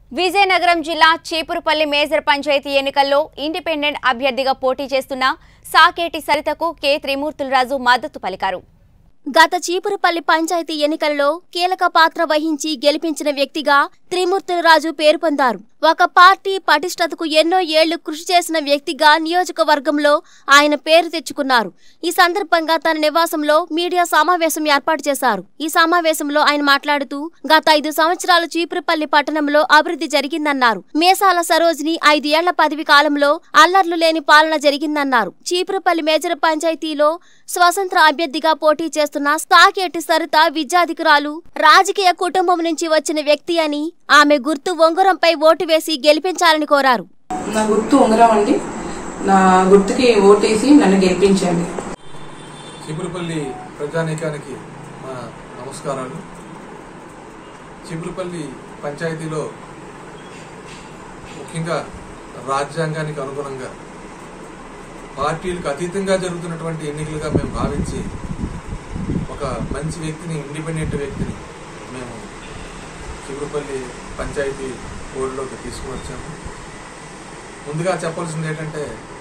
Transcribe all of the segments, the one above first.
విజయనగరం జిల్లా చీపురుపల్లి మేజర్ పంచాయతీ ఎన్నికల్లో ఇండిపెండెంట్ అభ్యర్థిగా పోటీ చేస్తున్న సాకేటి సరితకు కె త్రిమూర్తులరాజు మద్దతు పలికారు గత చీపురుపల్లి పంచాయతీ ఎన్నికలలో కీలక పాత్ర వహించి గెలిపించిన వ్యక్తిగా త్రిమూర్తులరాజు పేరు పొందారు ఒక పార్టీ పటిష్టతకు ఎన్నో ఏళ్లు కృషి చేసిన వ్యక్తిగా నియోజకవర్గంలో ఆయన పేరు తెచ్చుకున్నారు ఈ సందర్భంగా తన నివాసంలో మీడియా సమావేశం ఏర్పాటు చేశారు ఈ సమావేశంలో ఆయన మాట్లాడుతూ గత ఐదు సంవత్సరాలు చీపురుపల్లి పట్టణంలో అభివృద్ధి జరిగిందన్నారు మేసాల సరోజిని ఐదు ఏళ్ల పదవి కాలంలో అల్లర్లు లేని పాలన జరిగిందన్నారు చీపురుపల్లి మేజర్ పంచాయతీలో స్వతంత్ర అభ్యర్థిగా పోటీ చేస్తున్న స్థాకేటి సరిత విద్యాధికురాలు రాజకీయ కుటుంబం నుంచి వచ్చిన వ్యక్తి అని ఆమె గుర్తు ఉంగరంపై ఓటు వేసి గెలిపించాలని కోరారు నా గుర్తు ఉంగరం అండి నా గుర్తుకి ఓటేసి నన్ను గెలిపించండి చీపురుపల్లి ప్రజానీకానికి మా నమస్కారాలు చీపురుపల్లి పంచాయతీలో ముఖ్యంగా రాజ్యాంగానికి అనుగుణంగా పార్టీలకు అతీతంగా జరుగుతున్నటువంటి ఎన్నికలుగా మేము భావించి ఒక మంచి వ్యక్తిని ఇండిపెండెంట్ వ్యక్తిని మేము చీపురుపల్లి పంచాయతీ బోర్డులోకి తీసుకుని వచ్చాము ముందుగా చెప్పాల్సింది ఏంటంటే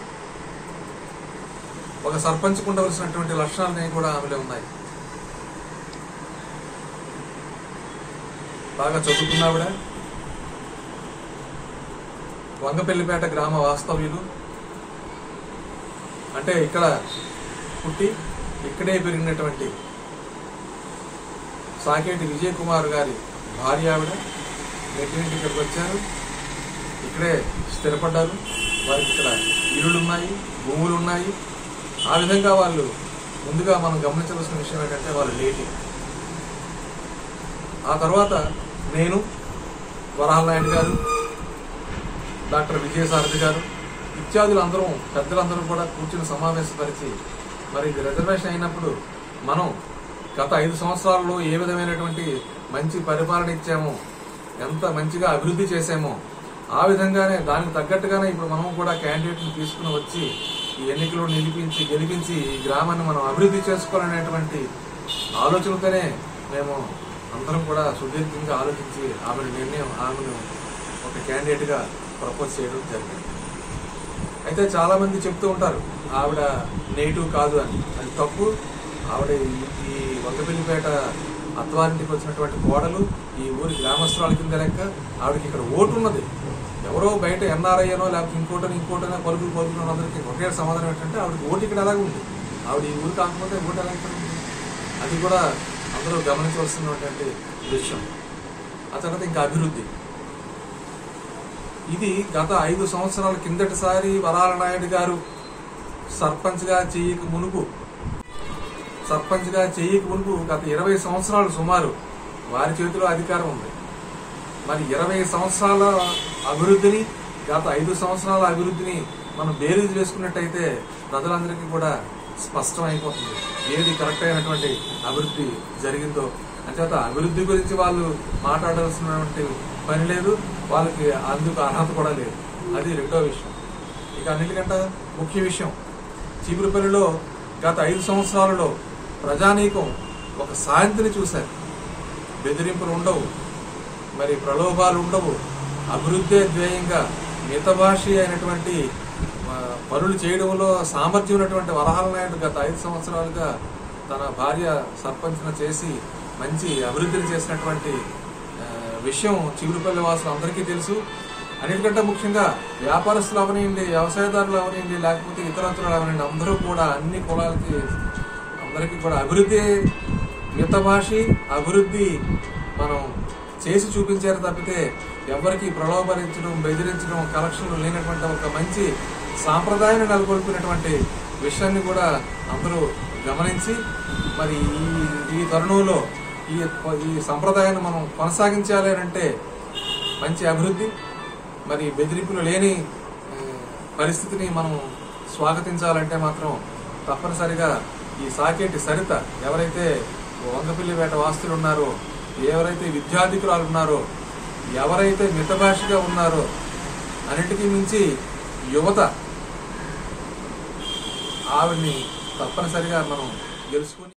ఒక సర్పంచ్కు ఉండవలసినటువంటి లక్షణాలన్నీ కూడా ఆమెలో ఉన్నాయి బాగా చదువుకున్నావిడ వంగపెల్లిపేట గ్రామ వాస్తవ్యులు అంటే ఇక్కడ పుట్టి ఇక్కడే పెరిగినటువంటి సాకేటి విజయ్ కుమార్ గారి భార్య ఆవిడ నెట్టినింటి ఇక్కడికి వచ్చారు ఇక్కడే స్థిరపడ్డారు వారికి ఇక్కడ ఇల్లులు ఉన్నాయి భూములు ఉన్నాయి ఆ విధంగా వాళ్ళు ముందుగా మనం గమనించవలసిన విషయం ఏంటంటే వాళ్ళు లేటి ఆ తర్వాత నేను వరాహ నాయుడు గారు డాక్టర్ విజయసారథి గారు ఇత్యాదులు అందరం పెద్దలందరూ కూడా కూర్చుని సమావేశపరిచి మరి ఇది రిజర్వేషన్ అయినప్పుడు మనం గత ఐదు సంవత్సరాల్లో ఏ విధమైనటువంటి మంచి పరిపాలన ఇచ్చామో ఎంత మంచిగా అభివృద్ధి చేశామో ఆ విధంగానే దానికి తగ్గట్టుగానే ఇప్పుడు మనం కూడా క్యాండిడేట్ని తీసుకుని వచ్చి ఈ ఎన్నికలో నిలిపించి గెలిపించి ఈ గ్రామాన్ని మనం అభివృద్ధి చేసుకోవాలనేటువంటి ఆలోచనతోనే మేము అందరం కూడా సుదీర్ఘంగా ఆలోచించి ఆమెను నిర్ణయం ఆమెను ఒక క్యాండిడేట్గా ప్రపోజ్ చేయడం జరిగింది అయితే చాలా మంది చెప్తూ ఉంటారు ఆవిడ నేటివ్ కాదు అని అది తప్పు ఆవిడ ఈ- ఈ వంగపల్లిపేట అత్వారింటికి వచ్చినటువంటి కోడలు ఈ ఊరి గ్రామస్తురాల కింద లెక్క ఆవిడకి ఇక్కడ ఓటు ఉన్నది ఎవరో బయట ఎన్ఆర్ఐనో లేకపోతే ఇంకోటో ఇంకోటనో పలుకులు పలుకులు అందరికీ ఒకే సమాధానం ఏంటంటే ఆవిడకి ఓటు ఇక్కడ ఎలాగ ఉంది ఆవిడ ఈ ఊరు కాకపోతే ఓటు ఎలా ఇక్కడ ఉంది అది కూడా అందరూ గమనించవలసినటువంటి విషయం ఆ తర్వాత ఇంకా అభివృద్ధి ఇది గత ఐదు సంవత్సరాల కిందటిసారి వరాల నాయుడు గారు సర్పంచ్గా చేయక మునుపు సర్పంచ్గా చేయక మునుపు గత ఇరవై సంవత్సరాలు సుమారు వారి చేతిలో అధికారం ఉంది మరి ఇరవై సంవత్సరాల అభివృద్ధిని గత ఐదు సంవత్సరాల అభివృద్ధిని మనం బేరీజ్ వేసుకున్నట్టయితే ప్రజలందరికీ కూడా స్పష్టం అయిపోతుంది ఏది కరెక్ట్ అయినటువంటి అభివృద్ధి జరిగిందో అంచేత అభివృద్ధి గురించి వాళ్ళు మాట్లాడాల్సినటువంటి పని లేదు వాళ్ళకి అందుకు అర్హత కూడా లేదు అది రెండో విషయం ఇక అన్నిటికంటే ముఖ్య విషయం చీపురుపల్లిలో గత ఐదు సంవత్సరాలలో ప్రజానీకం ఒక శాంతిని చూశారు బెదిరింపులు ఉండవు మరి ప్రలోభాలు ఉండవు అభివృద్ధి ధ్యేయంగా మితభాషి అయినటువంటి ఆ, పనులు చేయడంలో సామర్థ్యం ఉన్నటువంటి వరహాల నాయుడు గత ఐదు సంవత్సరాలుగా తన భార్య సర్పంచ్ను చేసి మంచి అభివృద్ధిని చేసినటువంటి ఆ, విషయం చిగురుపల్లి వాసులు అందరికీ తెలుసు అన్నిటికంటే ముఖ్యంగా వ్యాపారస్తులు అవనివ్వండి వ్యవసాయదారులు అవనివ్వండి లేకపోతే ఇతరత్రులు అవనివ్వండి అందరూ కూడా అన్ని కులాలకి అందరికీ కూడా అభివృద్ధి మితభాషి అభివృద్ధి మనం చేసి చూపించారు తప్పితే ఎవరికి ప్రలోభరించడం బెదిరించడం కలెక్షన్లు లేనటువంటి ఒక మంచి సాంప్రదాయాన్ని నెలకొల్పినటువంటి విషయాన్ని కూడా అందరూ గమనించి మరి ఈ ఈ తరుణంలో ఈ ఈ సంప్రదాయాన్ని మనం కొనసాగించాలి అని అంటే మంచి అభివృద్ధి మరి బెదిరింపులు లేని ఆ, పరిస్థితిని మనం స్వాగతించాలంటే మాత్రం తప్పనిసరిగా ఈ సాకేటి సరిత ఎవరైతే వంగపిల్లిపేట వాస్తులు ఉన్నారో ఎవరైతే విద్యార్థికురాలు ఉన్నారో ఎవరైతే మితభాషగా ఉన్నారో అన్నిటికీ మించి యువత ఆవిడ్ని తప్పనిసరిగా మనం గెలుచుకుని